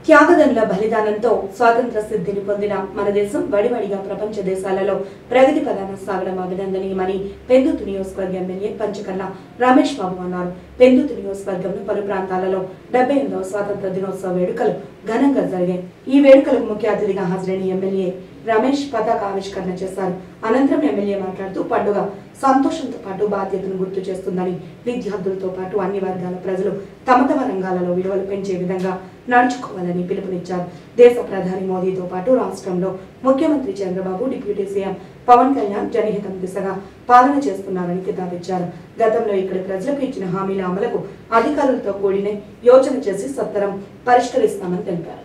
త్యాగదనుల బలిదానంతో స్వాతంత్ర సిద్ధిని పొందిన మన దేశం వడివడిగా ప్రపంచ దేశాలలో ప్రగతి పదాన సాగడం అభినందనీయమని పెందుతు నియోజకవర్గ ఎమ్మెల్యే పంచకర్ల రమేష్ బాబు అన్నారు పెందుతు నియోజకవర్గంలో పలు ప్రాంతాలలో డెబ్బై ఎనిమిదవ స్వాతంత్ర దినోత్సవ వేడుకలు ఘనంగా జరిగాయి ఈ వేడుకలకు ముఖ్య అతిథిగా హాజరైన ఎమ్మెల్యే రమేష్ పతాక ఆవిష్కరణ చేశారు అనంతరం ఎమ్మెల్యే మాట్లాడుతూ పండుగ సంతోషంతో పాటు బాధ్యతను గుర్తు చేస్తుందని విద్యార్థులతో పాటు అన్ని వర్గాల ప్రజలు తమ తమ రంగాలలో విలువలు పెంచే విధంగా నడుచుకోవాలని పిలుపునిచ్చారు దేశ ప్రధాని మోదీతో పాటు రాష్ట్రంలో ముఖ్యమంత్రి చంద్రబాబు డిప్యూటీ సీఎం పవన్ కళ్యాణ్ జనహితం దిశగా పాలన చేస్తున్నారని కితాబిచ్చారు గతంలో ఇక్కడి ప్రజలకు ఇచ్చిన హామీల అమలుకు అధికారులతో కూడిన యోచన చేసి సత్తరం పరిష్కరిస్తామని తెలిపారు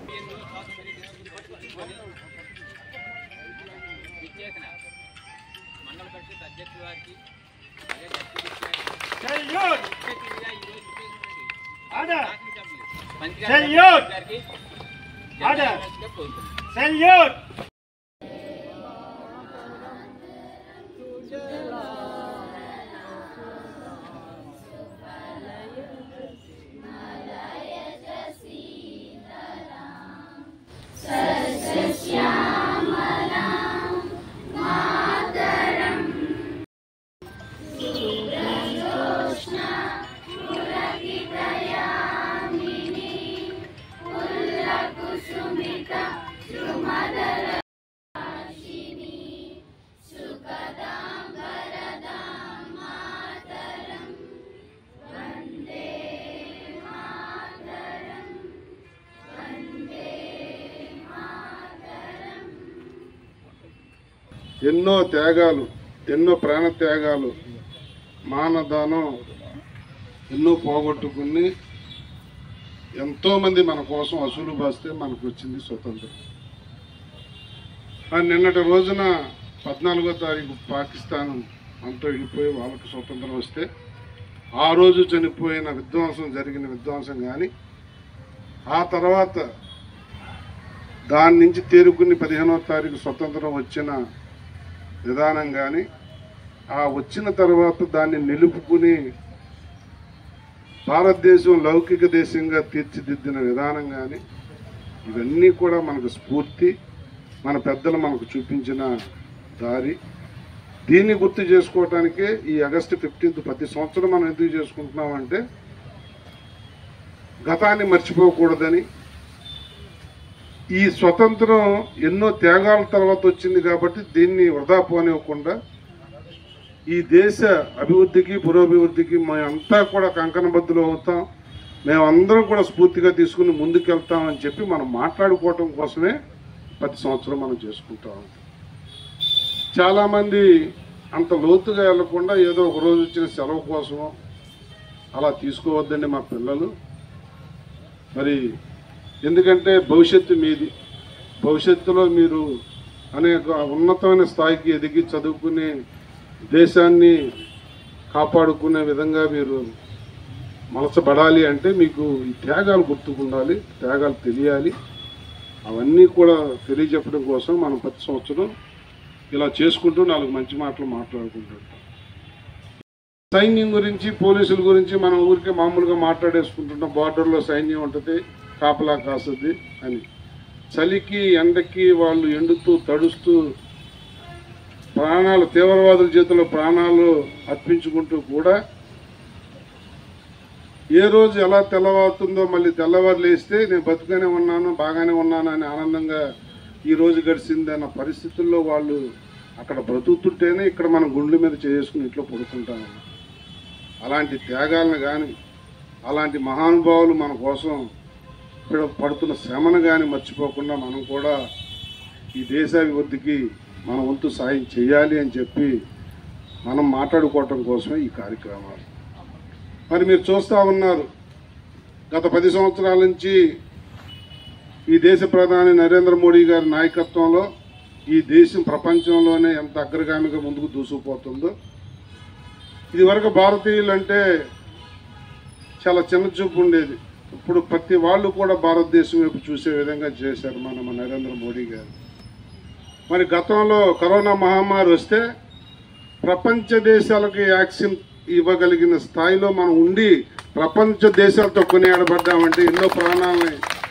విచ్చేసిన మండల పరిషత్ అధ్యక్షుల వారికి సెల్యూట్ ముఖ్య అతిథిగా ఈరోజు విచ్చేసినటువంటి ఆర్డర్ శాసనసభ్యులు మంత్రి సెల్యూట్! గారికి ఆర్డర్! ధన్యవాదాలు కోరుతున్నాను. సెల్యూట్ ఎన్నో త్యాగాలు ఎన్నో ప్రాణ త్యాగాలు మానదానం ఎన్నో పోగొట్టుకుని ఎంతోమంది మన కోసం అసూలు బాస్తే మనకు వచ్చింది స్వతంత్రం ఆ నిన్నటి రోజున పద్నాలుగో తారీఖు పాకిస్తాన్ అంతా వెళ్ళిపోయి వాళ్ళకి స్వతంత్రం వస్తే ఆ రోజు చనిపోయిన విధ్వంసం జరిగిన విధ్వంసం కానీ ఆ తర్వాత దాని నుంచి తేరుకుని పదిహేనవ తారీఖు స్వతంత్రం వచ్చిన విధానం కానీ ఆ వచ్చిన తర్వాత దాన్ని నిలుపుకుని భారతదేశం లౌకిక దేశంగా తీర్చిదిద్దిన విధానం కానీ ఇవన్నీ కూడా మనకు స్ఫూర్తి మన పెద్దలు మనకు చూపించిన దారి దీన్ని గుర్తు చేసుకోవటానికే ఈ ఆగస్టు ఫిఫ్టీన్త్ ప్రతి సంవత్సరం మనం ఎందుకు చేసుకుంటున్నామంటే గతాన్ని మర్చిపోకూడదని ఈ స్వతంత్రం ఎన్నో త్యాగాల తర్వాత వచ్చింది కాబట్టి దీన్ని వృధా పోనివ్వకుండా ఈ దేశ అభివృద్ధికి పురోభివృద్ధికి మేమంతా కూడా కంకణబద్దులు అవుతాం మేమందరం కూడా స్ఫూర్తిగా తీసుకుని ముందుకెళ్తామని చెప్పి మనం మాట్లాడుకోవటం కోసమే ప్రతి సంవత్సరం మనం చేసుకుంటాం చాలామంది అంత లోతుగా వెళ్లకుండా ఏదో ఒక రోజు వచ్చిన సెలవు కోసమో అలా తీసుకోవద్దండి మా పిల్లలు మరి ఎందుకంటే భవిష్యత్తు మీది భవిష్యత్తులో మీరు అనేక ఉన్నతమైన స్థాయికి ఎదిగి చదువుకునే దేశాన్ని కాపాడుకునే విధంగా మీరు మలచబడాలి అంటే మీకు ఈ త్యాగాలు గుర్తుకుండాలి త్యాగాలు తెలియాలి అవన్నీ కూడా తెలియజెప్పడం కోసం మనం ప్రతి సంవత్సరం ఇలా చేసుకుంటూ నాలుగు మంచి మాటలు మాట్లాడుకుంటుంటాం సైన్యం గురించి పోలీసుల గురించి మనం ఊరికే మామూలుగా మాట్లాడేసుకుంటుంటాం బార్డర్లో సైన్యం ఉంటుంది కాపలా కాస్తుంది అని చలికి ఎండకి వాళ్ళు ఎండుతూ తడుస్తూ ప్రాణాలు తీవ్రవాదుల చేతిలో ప్రాణాలు అర్పించుకుంటూ కూడా ఏ రోజు ఎలా తెల్లవారుతుందో మళ్ళీ తెల్లవారు లేస్తే నేను బతుకుగానే ఉన్నాను బాగానే ఉన్నాను అని ఆనందంగా ఈ రోజు గడిచింది అన్న పరిస్థితుల్లో వాళ్ళు అక్కడ బ్రతుకుతుంటేనే ఇక్కడ మనం గుండెల మీద చేసుకుని ఇంట్లో పడుకుంటాము అలాంటి త్యాగాలను కానీ అలాంటి మహానుభావులు మన కోసం ఇక్కడ పడుతున్న శ్రమను కానీ మర్చిపోకుండా మనం కూడా ఈ దేశాభివృద్ధికి మన వంతు సాయం చేయాలి అని చెప్పి మనం మాట్లాడుకోవటం కోసమే ఈ కార్యక్రమాలు మరి మీరు చూస్తూ ఉన్నారు గత పది సంవత్సరాల నుంచి ఈ దేశ ప్రధాని నరేంద్ర మోడీ గారి నాయకత్వంలో ఈ దేశం ప్రపంచంలోనే ఎంత అగ్రగామిగా ముందుకు దూసుకుపోతుందో ఇది వరకు భారతీయులు అంటే చాలా చిన్న చూపు ఉండేది ఇప్పుడు ప్రతి వాళ్ళు కూడా భారతదేశం వైపు చూసే విధంగా చేశారు మన మన నరేంద్ర మోడీ గారు మరి గతంలో కరోనా మహమ్మారి వస్తే ప్రపంచ దేశాలకు వ్యాక్సిన్ ఇవ్వగలిగిన స్థాయిలో మనం ఉండి ప్రపంచ దేశాలతో కొనియాడబడ్డామంటే ఎన్నో ప్రాణాలని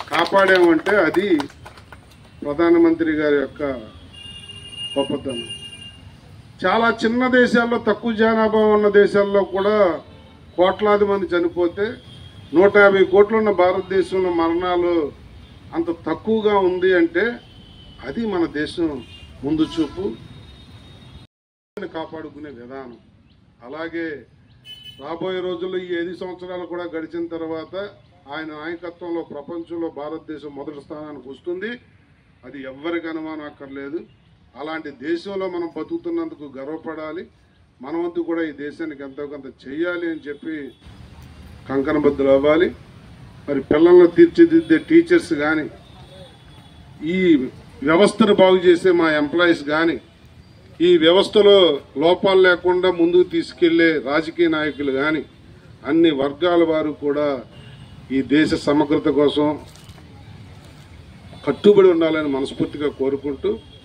కాపాడామంటే అది ప్రధానమంత్రి గారి యొక్క గొప్పతనం చాలా చిన్న దేశాల్లో తక్కువ జనాభా ఉన్న దేశాల్లో కూడా కోట్లాది మంది చనిపోతే నూట యాభై కోట్లు ఉన్న భారతదేశంలో మరణాలు అంత తక్కువగా ఉంది అంటే అది మన దేశం ముందు చూపు కాపాడుకునే విధానం అలాగే రాబోయే రోజుల్లో ఈ ఐదు సంవత్సరాలు కూడా గడిచిన తర్వాత ఆయన నాయకత్వంలో ప్రపంచంలో భారతదేశం మొదటి స్థానానికి వస్తుంది అది ఎవ్వరికి అనుమానం అక్కర్లేదు అలాంటి దేశంలో మనం బతుకుతున్నందుకు గర్వపడాలి మన వంతు కూడా ఈ దేశానికి ఎంతో కొంత చెయ్యాలి అని చెప్పి కంకణబద్దులు అవ్వాలి మరి పిల్లలను తీర్చిదిద్దే టీచర్స్ కానీ ఈ వ్యవస్థను బాగు చేసే మా ఎంప్లాయీస్ కానీ ఈ వ్యవస్థలో లోపాలు లేకుండా ముందుకు తీసుకెళ్లే రాజకీయ నాయకులు కానీ అన్ని వర్గాల వారు కూడా ఈ దేశ సమగ్రత కోసం కట్టుబడి ఉండాలని మనస్ఫూర్తిగా కోరుకుంటూ